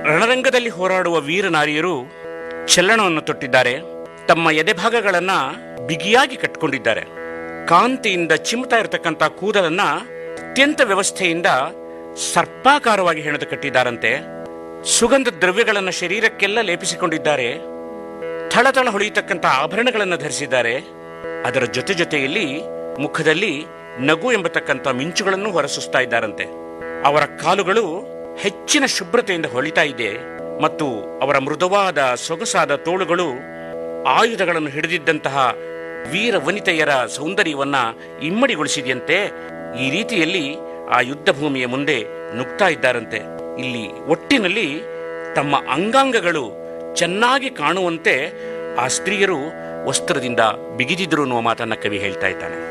ರಣರಂಗದಲ್ಲಿ ಹೋರಾಡುವ ವೀರ ನಾರಿಯರು ಚಲ್ಲಣವನ್ನು ತೊಟ್ಟಿದ್ದಾರೆ ತಮ್ಮ ಎದೆಭಾಗಗಳನ್ನ ಬಿಗಿಯಾಗಿ ಕಟ್ಟಿಕೊಂಡಿದ್ದಾರೆ ಕಾಂತಿಯಿಂದ ಚಿಮ್ತಾ ಇರತಕ್ಕಂಥ ಕೂದಲನ್ನ ಅತ್ಯಂತ ವ್ಯವಸ್ಥೆಯಿಂದ ಸರ್ಪಾಕಾರವಾಗಿ ಹೆಣೆದು ಕಟ್ಟಿದ್ದಾರಂತೆ ಸುಗಂಧ ದ್ರವ್ಯಗಳನ್ನು ಶರೀರಕ್ಕೆಲ್ಲ ಲೇಪಿಸಿಕೊಂಡಿದ್ದಾರೆ ಥಳಥಳ ಹೊಳೆಯತಕ್ಕಂಥ ಆಭರಣಗಳನ್ನು ಧರಿಸಿದ್ದಾರೆ ಅದರ ಜೊತೆ ಜೊತೆಯಲ್ಲಿ ಮುಖದಲ್ಲಿ ನಗು ಎಂಬತಕ್ಕಂಥ ಮಿಂಚುಗಳನ್ನು ಹೊರಸೂಸ್ತಾ ಇದ್ದಾರಂತೆ ಅವರ ಕಾಲುಗಳು ಹೆಚ್ಚಿನ ಶುಭ್ರತೆಯಿಂದ ಹೊಳಿತಾ ಇದೆ ಮತ್ತು ಅವರ ಮೃದುವಾದ ಸೊಗಸಾದ ತೋಳುಗಳು ಆಯುಧಗಳನ್ನು ಹಿಡಿದಿದ್ದಂತಹ ವೀರ ವನಿತೆಯರ ಸೌಂದರ್ಯವನ್ನ ಇಮ್ಮಡಿಗೊಳಿಸಿದೆಯಂತೆ ಈ ರೀತಿಯಲ್ಲಿ ಆ ಯುದ್ಧ ಭೂಮಿಯ ಮುಂದೆ ನುಗ್ತಾ ಇದ್ದಾರಂತೆ ಇಲ್ಲಿ ಒಟ್ಟಿನಲ್ಲಿ ತಮ್ಮ ಅಂಗಾಂಗಗಳು ಚೆನ್ನಾಗಿ ಕಾಣುವಂತೆ ಆ ಸ್ತ್ರೀಯರು ವಸ್ತ್ರದಿಂದ ಬಿಗಿದಿದ್ರು ಅನ್ನುವ ಮಾತನ್ನ ಕವಿ ಹೇಳ್ತಾ ಇದ್ದಾನೆ